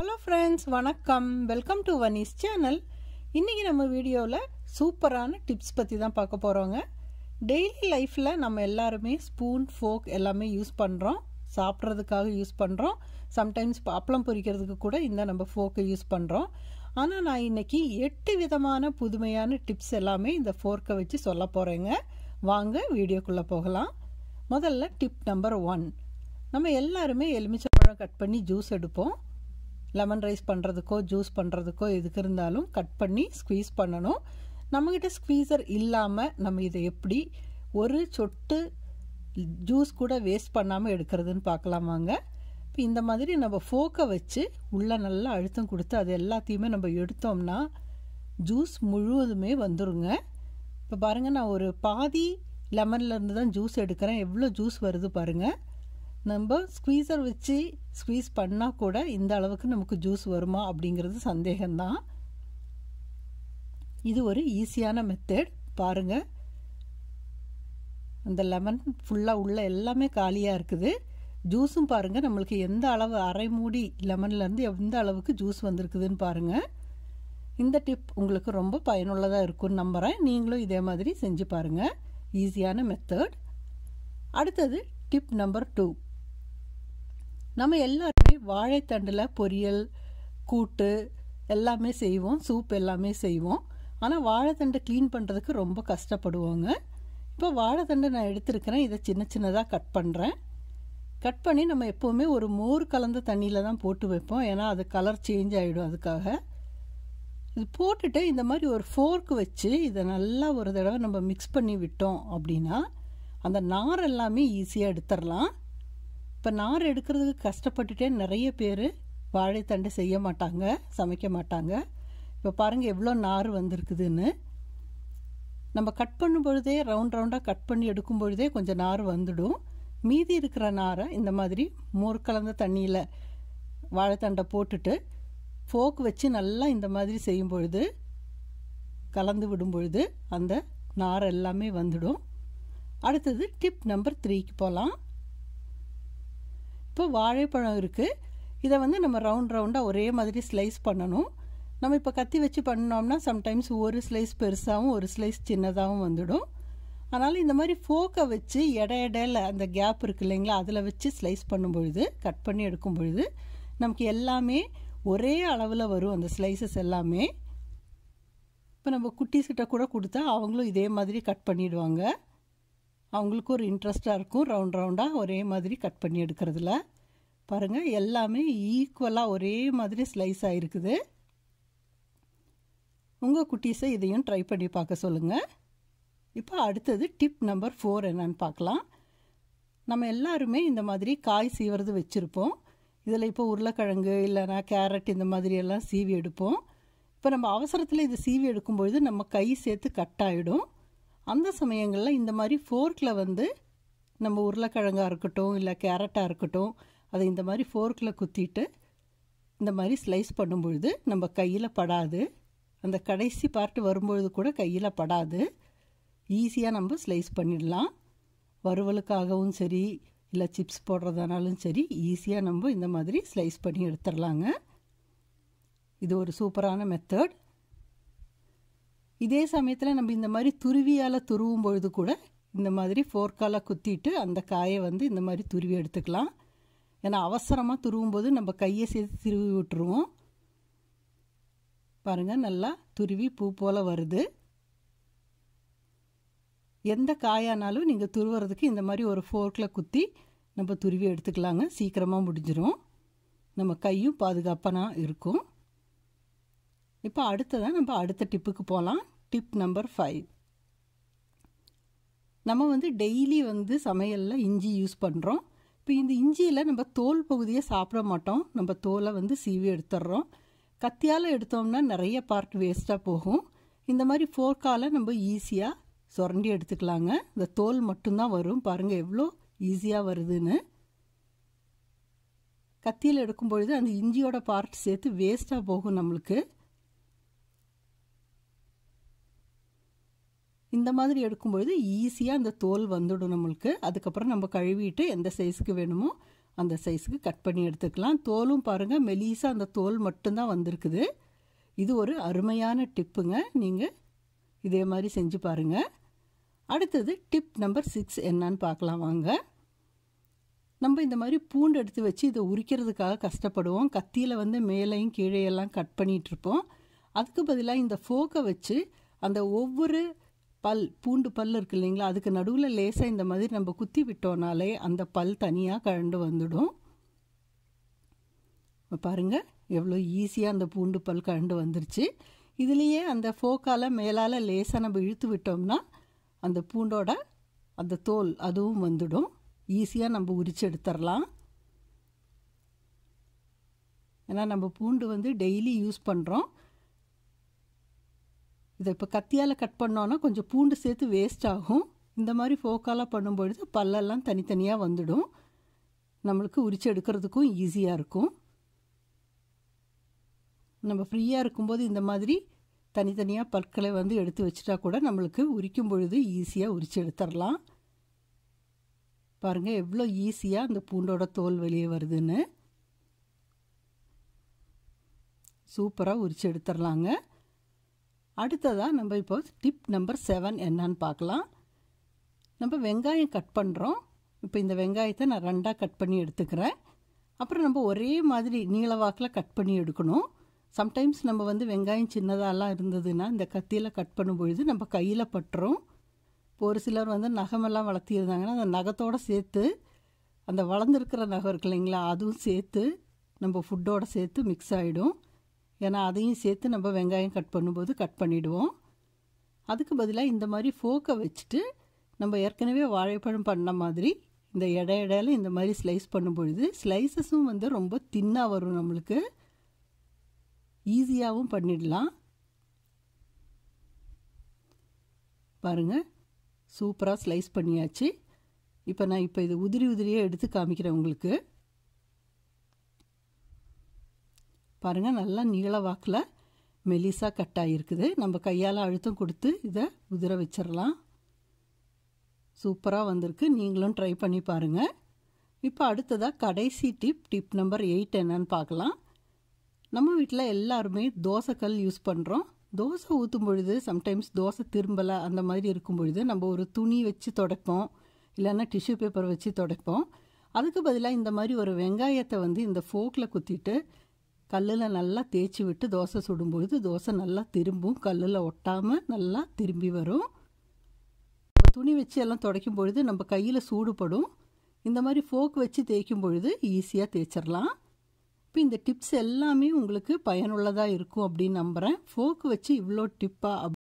hello friends வணக்கம் welcome to வனீஸ் channel இன்றைக்கி நம்ம வீடியோவில் சூப்பரான டிப்ஸ் பற்றி தான் பார்க்க போகிறோங்க டெய்லி லைஃப்பில் நம்ம எல்லாருமே ஸ்பூன் ஃபோக் எல்லாமே யூஸ் பண்ணுறோம் சாப்பிட்றதுக்காக யூஸ் பண்ணுறோம் சம்டைம்ஸ் அப்பளம் பொரிக்கிறதுக்கு கூட இந்த நம்ம ஃபோக்கை யூஸ் பண்ணுறோம் ஆனால் நான் இன்னைக்கு எட்டு விதமான புதுமையான டிப்ஸ் எல்லாமே இந்த ஃபோர்க்கை வச்சு சொல்ல போகிறேங்க வாங்க வீடியோக்குள்ளே போகலாம் முதல்ல டிப் நம்பர் ஒன் நம்ம எல்லாருமே எலுமிச்சம்பழம் கட் பண்ணி ஜூஸ் எடுப்போம் லெமன் ரைஸ் பண்ணுறதுக்கோ ஜூஸ் பண்ணுறதுக்கோ எதுக்கு இருந்தாலும் கட் பண்ணி ஸ்க்வீஸ் பண்ணணும் நம்மக்கிட்ட ஸ்க்வீசர் இல்லாமல் நம்ம இதை எப்படி ஒரு சொட்டு ஜூஸ் கூட வேஸ்ட் பண்ணாமல் எடுக்கிறதுன்னு பார்க்கலாம் வாங்க இப்போ இந்த மாதிரி நம்ம ஃபோக்கை வச்சு உள்ளே நல்லா அழுத்தம் கொடுத்து அது எல்லாத்தையுமே நம்ம எடுத்தோம்னா ஜூஸ் முழுவதுமே வந்துருங்க இப்போ பாருங்கள் நான் ஒரு பாதி லெமன்லேருந்து தான் ஜூஸ் எடுக்கிறேன் எவ்வளோ ஜூஸ் வருது பாருங்கள் நம்ம ஸ்குவீசர் வச்சு ஸ்குவீஸ் பண்ணால் கூட இந்த அளவுக்கு நமக்கு ஜூஸ் வருமா அப்படிங்கிறது சந்தேகம்தான் இது ஒரு ஈஸியான மெத்தட் பாருங்கள் அந்த லெமன் ஃபுல்லாக உள்ள எல்லாமே காலியாக இருக்குது ஜூஸும் பாருங்கள் நம்மளுக்கு எந்த அளவு அரை மூடி லெமன்லேருந்து எந்த அளவுக்கு ஜூஸ் வந்திருக்குதுன்னு பாருங்கள் இந்த டிப் உங்களுக்கு ரொம்ப பயனுள்ளதாக இருக்கும்னு நம்புகிறேன் நீங்களும் இதே மாதிரி செஞ்சு பாருங்கள் ஈஸியான மெத்தட் அடுத்தது டிப் நம்பர் டூ நம்ம எல்லாருமே வாழைத்தண்டில் பொரியல் கூட்டு எல்லாமே செய்வோம் சூப் எல்லாமே செய்வோம் ஆனால் வாழைத்தண்டை க்ளீன் பண்ணுறதுக்கு ரொம்ப கஷ்டப்படுவோங்க இப்போ வாழைத்தண்டை நான் எடுத்திருக்கிறேன் இதை சின்ன சின்னதாக கட் பண்ணுறேன் கட் பண்ணி நம்ம எப்போவுமே ஒரு மோர் கலந்த தண்ணியில் தான் போட்டு வைப்போம் ஏன்னா அது கலர் சேஞ்ச் ஆகிடும் அதுக்காக இது போட்டுட்டு இந்த மாதிரி ஒரு ஃபோர்க் வச்சு இதை நல்லா ஒரு தடவை நம்ம மிக்ஸ் பண்ணி விட்டோம் அப்படின்னா அந்த நார் எல்லாமே ஈஸியாக எடுத்துடலாம் இப்போ நார் எடுக்கிறதுக்கு கஷ்டப்பட்டுட்டே நிறைய பேர் வாழைத்தண்டு செய்ய மாட்டாங்க சமைக்க மாட்டாங்க இப்போ பாருங்கள் எவ்வளோ நார் வந்திருக்குதுன்னு நம்ம கட் பண்ணும் பொழுதே ரவுண்ட் ரவுண்டாக கட் பண்ணி எடுக்கும் பொழுதே கொஞ்சம் நார் வந்துடும் மீதி இருக்கிற நாரை இந்த மாதிரி மோர் கலந்த தண்ணியில் வாழைத்தண்டை போட்டுட்டு ஃபோக் வச்சு நல்லா இந்த மாதிரி செய்யும் பொழுது கலந்து விடும் பொழுது அந்த நார் எல்லாமே வந்துடும் அடுத்தது டிப் நம்பர் த்ரீக்கு போகலாம் இப்போ வாழைப்பழம் இருக்குது இதை வந்து நம்ம ரவுண்ட் ரவுண்டாக ஒரே மாதிரி ஸ்லைஸ் பண்ணணும் நம்ம இப்போ கத்தி வச்சு பண்ணோம்னா சம்டைம்ஸ் ஒரு ஸ்லைஸ் பெருசாகவும் ஒரு ஸ்லைஸ் சின்னதாகவும் வந்துடும் அதனால் இந்த மாதிரி ஃபோக்கை வச்சு இட இடையில அந்த கேப் இருக்குது இல்லைங்களா அதில் வச்சு ஸ்லைஸ் பண்ணும் பொழுது கட் பண்ணி எடுக்கும் பொழுது நமக்கு எல்லாமே ஒரே அளவில் வரும் அந்த ஸ்லைசஸ் எல்லாமே இப்போ நம்ம குட்டீஸ்கிட்ட கூட கொடுத்தா அவங்களும் இதே மாதிரி கட் பண்ணிடுவாங்க அவங்களுக்கும் ஒரு இன்ட்ரெஸ்டாக இருக்கும் ரவுண்ட் ரவுண்டாக ஒரே மாதிரி கட் பண்ணி எடுக்கிறதுல பாருங்கள் எல்லாமே ஈக்குவலாக ஒரே மாதிரி ஸ்லைஸ் ஆகிருக்குது உங்கள் குட்டீஸை இதையும் ட்ரை பண்ணி பார்க்க சொல்லுங்கள் இப்போ அடுத்தது டிப் நம்பர் ஃபோர் என்னன்னு பார்க்கலாம் நம்ம எல்லாருமே இந்த மாதிரி காய் சீவுறது வச்சுருப்போம் இதில் இப்போ உருளைக்கிழங்கு இல்லைனா கேரட் இந்த மாதிரி எல்லாம் சீவி எடுப்போம் இப்போ நம்ம அவசரத்தில் இது சீவி எடுக்கும்பொழுது நம்ம கை சேர்த்து கட் ஆகிடும் அந்த சமயங்களில் இந்த மாதிரி ஃபோர்க்கில் வந்து நம்ம உருளைக்கிழங்காக இருக்கட்டும் இல்லை கேரட்டாக இருக்கட்டும் அதை இந்த மாதிரி ஃபோர்க்கில் குத்திட்டு இந்த மாதிரி ஸ்லைஸ் பண்ணும்பொழுது நம்ம கையில் படாது அந்த கடைசி பார்ட்டு வரும்பொழுது கூட கையில் படாது ஈஸியாக நம்ம ஸ்லைஸ் பண்ணிடலாம் வறுவலுக்காகவும் சரி இல்லை சிப்ஸ் போடுறதுனாலும் சரி ஈஸியாக நம்ம இந்த மாதிரி ஸ்லைஸ் பண்ணி எடுத்துடலாங்க இது ஒரு சூப்பரான மெத்தட் இதே சமயத்தில் நம்ம இந்த மாதிரி துருவியால் துருவும் பொழுது கூட இந்த மாதிரி ஃபோர்க்கால் குத்திட்டு அந்த காயை வந்து இந்த மாதிரி துருவி எடுத்துக்கலாம் ஏன்னா அவசரமாக துருவும் போது நம்ம கையை சேர்த்து திருவி விட்டுருவோம் பாருங்கள் நல்லா துருவி பூ போல் வருது எந்த காயானாலும் நீங்கள் துருவுறதுக்கு இந்த மாதிரி ஒரு ஃபோர்க்கில் குத்தி நம்ம துருவி எடுத்துக்கலாங்க சீக்கிரமாக முடிஞ்சிடும் நம்ம கையும் பாதுகாப்பான இருக்கும் இப்போ அடுத்ததான் நம்ம அடுத்த டிப்புக்கு போகலாம் டிப் நம்பர் ஃபைவ் நம்ம வந்து டெய்லி வந்து சமையலில் இஞ்சி யூஸ் பண்ணுறோம் இப்போ இந்த இஞ்சியில் நம்ம தோல் பகுதியை சாப்பிட மாட்டோம் நம்ம தோலை வந்து சீவி எடுத்துடுறோம் கத்தியால் எடுத்தோம்னா நிறைய பார்ட் வேஸ்ட்டாக போகும் இந்த மாதிரி ஃபோர்க்கால் நம்ம ஈஸியாக சுரண்டி எடுத்துக்கலாங்க இந்த தோல் மட்டும்தான் வரும் பாருங்கள் எவ்வளோ ஈஸியாக வருதுன்னு கத்தியில் எடுக்கும் பொழுது அந்த இஞ்சியோட பார்ட் சேர்த்து வேஸ்ட்டாக போகும் நம்மளுக்கு இந்த மாதிரி எடுக்கும்பொழுது ஈஸியாக அந்த தோல் வந்துடும் நம்மளுக்கு அதுக்கப்புறம் நம்ம கழுவிட்டு எந்த சைஸுக்கு வேணுமோ அந்த சைஸுக்கு கட் பண்ணி எடுத்துக்கலாம் தோலும் பாருங்கள் மெலீஸாக அந்த தோல் மட்டும்தான் வந்திருக்குது இது ஒரு அருமையான டிப்புங்க நீங்கள் இதே மாதிரி செஞ்சு பாருங்கள் அடுத்தது டிப் நம்பர் சிக்ஸ் என்னன்னு பார்க்கலாம் வாங்க நம்ம இந்த மாதிரி பூண்டு எடுத்து வச்சு இதை உரிக்கிறதுக்காக கஷ்டப்படுவோம் கத்தியில் வந்து மேலேயும் கீழேயெல்லாம் கட் பண்ணிகிட்ருப்போம் அதுக்கு பதிலாக இந்த ஃபோக்கை வச்சு அந்த ஒவ்வொரு பல் பூண்டு பல் இருக்கு இல்லைங்களா அதுக்கு நடுவில் லேசாக இந்த மாதிரி நம்ம குத்தி விட்டோம்னாலே அந்த பல் தனியாக கழண்டு வந்துடும் பாருங்கள் எவ்வளோ ஈஸியாக அந்த பூண்டு பல் கழண்டு வந்துருச்சு இதுலேயே அந்த ஃபோக்கால் மேலால் லேசாக நம்ம இழுத்து விட்டோம்னா அந்த பூண்டோட அந்த தோல் அதுவும் வந்துடும் ஈஸியாக நம்ம உரிச்சு எடுத்துடலாம் ஏன்னா நம்ம பூண்டு வந்து டெய்லி யூஸ் பண்ணுறோம் இதை இப்போ கத்தியால் கட் பண்ணோன்னா கொஞ்சம் பூண்டு சேர்த்து வேஸ்ட் ஆகும் இந்த மாதிரி ஃபோக்கால் பண்ணும்பொழுது பல்லெல்லாம் தனித்தனியாக வந்துடும் நம்மளுக்கு உரிச்சு எடுக்கிறதுக்கும் ஈஸியாக இருக்கும் நம்ம ஃப்ரீயாக இருக்கும்போது இந்த மாதிரி தனித்தனியாக பற்களை வந்து எடுத்து வச்சுட்டா கூட நம்மளுக்கு உரிக்கும் பொழுது ஈஸியாக உரிச்சு எடுத்துடலாம் பாருங்கள் எவ்வளோ ஈஸியாக அந்த பூண்டோட தோல் வெளியே வருதுன்னு சூப்பராக உரிச்சு எடுத்துடலாங்க அடுத்ததாக நம்ம இப்போ டிப் நம்பர் செவன் என்னன்னு பார்க்கலாம் நம்ம வெங்காயம் கட் பண்ணுறோம் இப்போ இந்த வெங்காயத்தை நான் ரெண்டாக கட் பண்ணி எடுத்துக்கிறேன் அப்புறம் நம்ம ஒரே மாதிரி நீளவாக்கில் கட் பண்ணி எடுக்கணும் சம்டைம்ஸ் நம்ம வந்து வெங்காயம் சின்னதாலாம் இருந்ததுன்னா இந்த கத்தியில் கட் பண்ணும்பொழுது நம்ம கையில் பட்டுரும் இப்போ ஒரு சிலர் வந்து நகமெல்லாம் வளர்த்திருந்தாங்கன்னா அந்த நகத்தோடு சேர்த்து அந்த வளர்ந்துருக்கிற நகம் இருக்கு இல்லைங்களா அதுவும் சேர்த்து நம்ம ஃபுட்டோடு சேர்த்து மிக்ஸ் ஆகிடும் ஏன்னா அதையும் சேர்த்து நம்ம வெங்காயம் கட் பண்ணும்போது கட் பண்ணிவிடுவோம் அதுக்கு பதிலாக இந்த மாதிரி ஃபோக்கை வச்சுட்டு நம்ம ஏற்கனவே வாழைப்பழம் பண்ண மாதிரி இந்த இட இடையில இந்த மாதிரி ஸ்லைஸ் பண்ணும்பொழுது ஸ்லைசஸும் வந்து ரொம்ப தின்னாக வரும் நம்மளுக்கு ஈஸியாகவும் பண்ணிடலாம் பாருங்கள் சூப்பராக ஸ்லைஸ் பண்ணியாச்சு இப்போ நான் இப்போ இது உதிரி உதிரியாக எடுத்து காமிக்கிறேன் உங்களுக்கு பாருங்கள் நல்லா நீள வாக்கில் மெலிசாக கட் ஆகிருக்குது நம்ம கையால் அழுத்தம் கொடுத்து இதை உதிர வச்சிடலாம் சூப்பராக வந்திருக்கு நீங்களும் ட்ரை பண்ணி பாருங்கள் இப்போ அடுத்ததாக கடைசி டிப் டிப் நம்பர் எயிட் என்னன்னு பார்க்கலாம் நம்ம வீட்டில் எல்லாருமே தோசைக்கல் யூஸ் பண்ணுறோம் தோசை ஊற்றும் பொழுது சம்டைம்ஸ் தோசை திரும்பலை அந்த மாதிரி இருக்கும் பொழுது நம்ம ஒரு துணி வச்சு துடைப்போம் இல்லைன்னா டிஷ்யூ பேப்பர் வச்சு துடைப்போம் அதுக்கு பதிலாக இந்த மாதிரி ஒரு வெங்காயத்தை வந்து இந்த ஃபோக்கில் குத்திட்டு கல்லில் நல்லா தேய்ச்சி விட்டு தோசை சுடும்பொழுது தோசை நல்லா திரும்பும் கல்லில் ஒட்டாமல் நல்லா திரும்பி வரும் துணி வச்சு எல்லாம் துடைக்கும் பொழுது நம்ம கையில் சூடுபடும் இந்த மாதிரி ஃபோக் வச்சு தேய்க்கும் பொழுது ஈஸியாக தேய்ச்சிடலாம் இப்போ இந்த டிப்ஸ் எல்லாமே உங்களுக்கு பயனுள்ளதாக இருக்கும் அப்படின்னு நம்புகிறேன் ஃபோக் வச்சு இவ்வளோ டிப்பாக